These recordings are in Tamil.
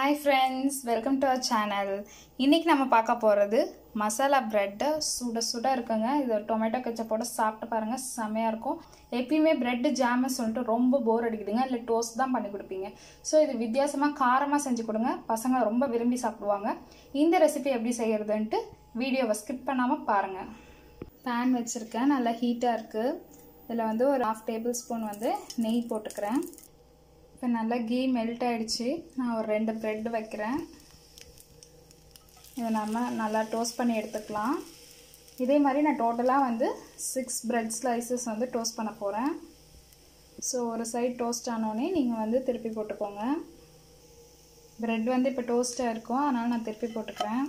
hi friends welcome to our channel இன்றைக்கி நம்ம பார்க்க போகிறது மசாலா ப்ரெட்டு சுட சுட இருக்குங்க இது டொமேட்டோ கெச்சப்போட சாப்பிட்டு பாருங்கள் செமையாக இருக்கும் எப்பயுமே ப்ரெட்டு ஜாமு சொல்லிட்டு ரொம்ப போர் அடிக்குதுங்க இல்லை டோஸ்ட் தான் பண்ணி கொடுப்பீங்க ஸோ இது வித்தியாசமாக காரமாக செஞ்சு கொடுங்க பசங்க ரொம்ப விரும்பி சாப்பிடுவாங்க இந்த ரெசிபி எப்படி செய்கிறதுன்ட்டு வீடியோவை ஸ்கிப் பண்ணாமல் பாருங்கள் பேன் வச்சுருக்கேன் நல்லா ஹீட்டாக இருக்குது இதில் வந்து ஒரு ஹாஃப் டேபிள் ஸ்பூன் வந்து நெய் போட்டுக்கிறேன் இப்போ நல்லா கீ மெல்ட் ஆகிடுச்சு நான் ஒரு ரெண்டு ப்ரெட் வைக்கிறேன் இதை நம்ம நல்லா டோஸ்ட் பண்ணி எடுத்துக்கலாம் இதே மாதிரி நான் டோட்டலாக வந்து சிக்ஸ் ப்ரெட் ஸ்லைசஸ் வந்து டோஸ்ட் பண்ண போகிறேன் ஸோ ஒரு சைட் டோஸ்ட் ஆனோடனே நீங்கள் வந்து திருப்பி போட்டுக்கோங்க ப்ரெட் வந்து இப்போ டோஸ்ட்டாக இருக்கும் அதனால் நான் திருப்பி போட்டுக்கிறேன்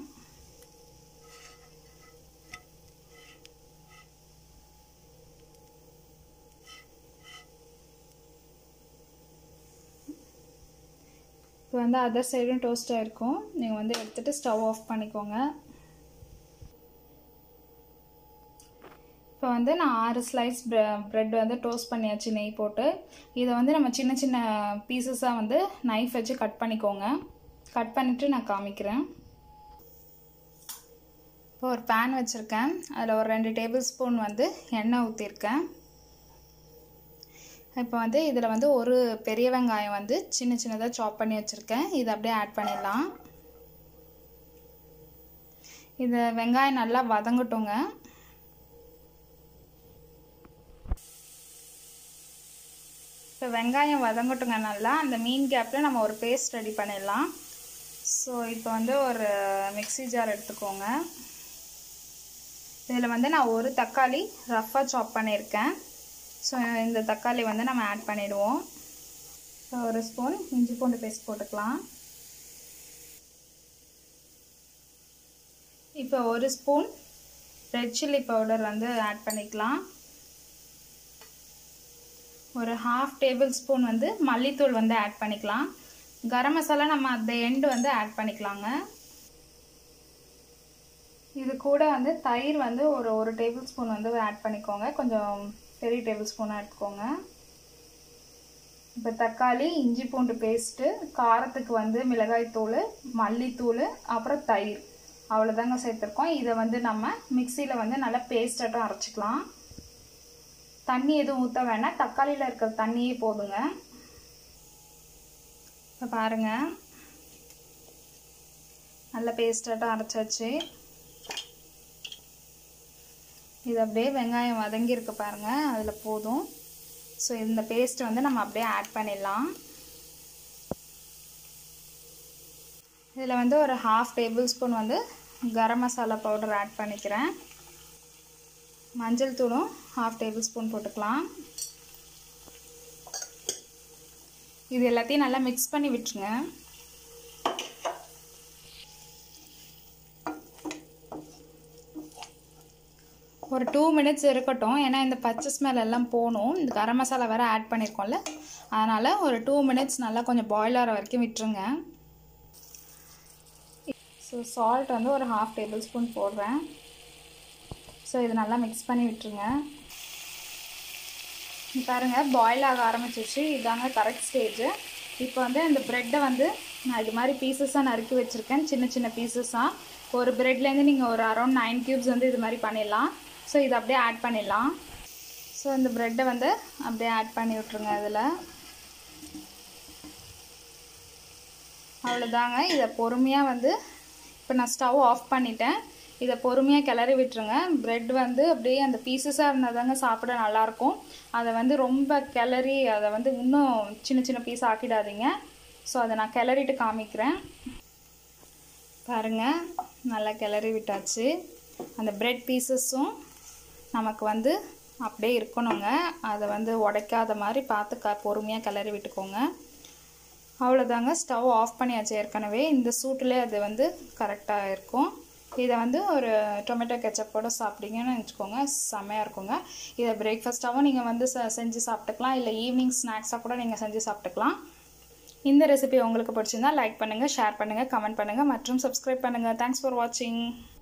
இப்போ வந்து அதர் சைடும் டோஸ்ட் ஆகிருக்கும் நீங்கள் வந்து எடுத்துகிட்டு ஸ்டவ் ஆஃப் பண்ணிக்கோங்க இப்போ வந்து நான் ஆறு ஸ்லைஸ் ப்ரெட் வந்து டோஸ்ட் பண்ணியாச்சு நெய் போட்டு இதை வந்து நம்ம சின்ன சின்ன பீசஸாக வந்து நைஃப் வச்சு கட் பண்ணிக்கோங்க கட் பண்ணிவிட்டு நான் காமிக்கிறேன் இப்போ ஒரு பேன் வச்சுருக்கேன் அதில் ஒரு ரெண்டு டேபிள் ஸ்பூன் வந்து எண்ணெய் ஊற்றிருக்கேன் இப்போ வந்து இதில் வந்து ஒரு பெரிய வெங்காயம் வந்து சின்ன சின்னதாக சாப் பண்ணி வச்சுருக்கேன் இதை அப்படியே ஆட் பண்ணிடலாம் இது வெங்காயம் நல்லா வதங்கட்டுங்க இப்போ வெங்காயம் வதங்கட்டுங்க நல்லா அந்த மீன் கேப்பில் நம்ம ஒரு பேஸ்ட் ரெடி பண்ணிடலாம் ஸோ இப்போ வந்து ஒரு மிக்சி ஜார் எடுத்துக்கோங்க இதில் வந்து நான் ஒரு தக்காளி ரஃப்பாக சாப் பண்ணியிருக்கேன் ஸோ இந்த தக்காளி வந்து நம்ம ஆட் பண்ணிவிடுவோம் ஸோ ஒரு ஸ்பூன் இஞ்சி பூண்டு பேஸ்ட் போட்டுக்கலாம் இப்போ ஒரு ஸ்பூன் ரெட் சில்லி பவுடர் வந்து ஆட் பண்ணிக்கலாம் ஒரு ஹாஃப் டேபிள் ஸ்பூன் வந்து மல்லித்தூள் வந்து ஆட் பண்ணிக்கலாம் கரம் மசாலா நம்ம அந்த எண்டு வந்து ஆட் பண்ணிக்கலாங்க இது கூட வந்து தயிர் வந்து ஒரு ஒரு டேபிள் ஸ்பூன் வந்து ஆட் பண்ணிக்கோங்க கொஞ்சம் பெரிய டேபிள் ஸ்பூனாக எடுத்துக்கோங்க இப்போ தக்காளி இஞ்சி பூண்டு பேஸ்ட்டு காரத்துக்கு வந்து மிளகாய்த்தூள் மல்லித்தூள் அப்புறம் தயிர் அவ்வளோதாங்க சேர்த்துருக்கோம் இதை வந்து நம்ம மிக்சியில் வந்து நல்லா பேஸ்டாட்டம் அரைச்சிக்கலாம் தண்ணி எதுவும் ஊற்ற வேணாம் தக்காளியில் இருக்கிற தண்ணியே போதுங்க இப்போ பாருங்கள் நல்ல பேஸ்டாட்டம் அரைச்சாச்சு இது அப்படியே வெங்காயம் வதங்கியிருக்கு பாருங்கள் அதில் போதும் ஸோ இந்த பேஸ்ட் வந்து நம்ம அப்படியே ஆட் பண்ணிடலாம் இதில் வந்து ஒரு ஹாஃப் டேபிள் ஸ்பூன் வந்து கரம் மசாலா பவுடர் ஆட் பண்ணிக்கிறேன் மஞ்சள் தூளும் ஹாஃப் டேபிள் ஸ்பூன் போட்டுக்கலாம் இது எல்லாத்தையும் நல்லா மிக்ஸ் பண்ணி விட்டுருங்க ஒரு டூ மினிட்ஸ் இருக்கட்டும் ஏன்னா இந்த பச்சை ஸ்மெல் எல்லாம் போகணும் இந்த கரம் மசாலா வேறு ஆட் பண்ணியிருக்கோம்ல அதனால் ஒரு டூ மினிட்ஸ் நல்லா கொஞ்சம் பாயில் ஆகிற வரைக்கும் விட்டுருங்க ஸோ சால்ட் வந்து ஒரு ஹாஃப் டேபிள் ஸ்பூன் போடுறேன் ஸோ இது நல்லா மிக்ஸ் பண்ணி விட்டுருங்க பாருங்கள் பாயில் ஆக ஆரம்பிச்சிச்சு இதாங்க கரெக்ட் ஸ்டேஜ் இப்போ வந்து இந்த ப்ரெட்டை வந்து நான் இது மாதிரி பீசஸாக நறுக்கி வச்சுருக்கேன் சின்ன சின்ன பீசஸாக ஒரு ப்ரெட்லேருந்து நீங்கள் ஒரு அரௌண்ட் நைன் க்யூப்ஸ் வந்து இது மாதிரி பண்ணிடலாம் ஸோ இதை அப்படியே ஆட் பண்ணிடலாம் ஸோ இந்த ப்ரெட்டை வந்து அப்படியே ஆட் பண்ணி விட்ருங்க அதில் அவ்வளோதாங்க இதை பொறுமையாக வந்து இப்போ நான் ஸ்டவ் ஆஃப் பண்ணிட்டேன் இதை பொறுமையாக கிளறி விட்டுருங்க ப்ரெட் வந்து அப்படியே அந்த பீசஸாக இருந்தால் தாங்க சாப்பிட நல்லாயிருக்கும் அதை வந்து ரொம்ப கிளறி அதை வந்து இன்னும் சின்ன சின்ன பீஸ் ஆக்கிடாதீங்க ஸோ அதை நான் கிளறிட்டு காமிக்கிறேன் பாருங்கள் நல்லா கிளறி விட்டாச்சு அந்த ப்ரெட் பீசஸும் நமக்கு வந்து அப்படியே இருக்கணுங்க அதை வந்து உடைக்காத மாதிரி பார்த்து க பொறுமையாக கிளறி விட்டுக்கோங்க அவ்வளோதாங்க ஸ்டவ் ஆஃப் பண்ணியாச்சு ஏற்கனவே இந்த சூட்டிலே அது வந்து கரெக்டாக இருக்கும் இதை வந்து ஒரு டொமேட்டோ கெச்சப்போடு சாப்பிட்டீங்கன்னு வச்சுக்கோங்க செம்மையாக இருக்குங்க இதை பிரேக்ஃபாஸ்ட்டாகவும் நீங்கள் வந்து ச செஞ்சு சாப்பிட்டுக்கலாம் இல்லை ஈவினிங் ஸ்நாக்ஸாக கூட நீங்கள் செஞ்சு சாப்பிட்டுக்கலாம் இந்த ரெசிபி உங்களுக்கு பிடிச்சிருந்தா லைக் பண்ணுங்கள் ஷேர் பண்ணுங்கள் கமெண்ட் பண்ணுங்கள் மற்றும் சப்ஸ்கிரைப் பண்ணுங்கள் தேங்க்ஸ் ஃபார் வாட்சிங்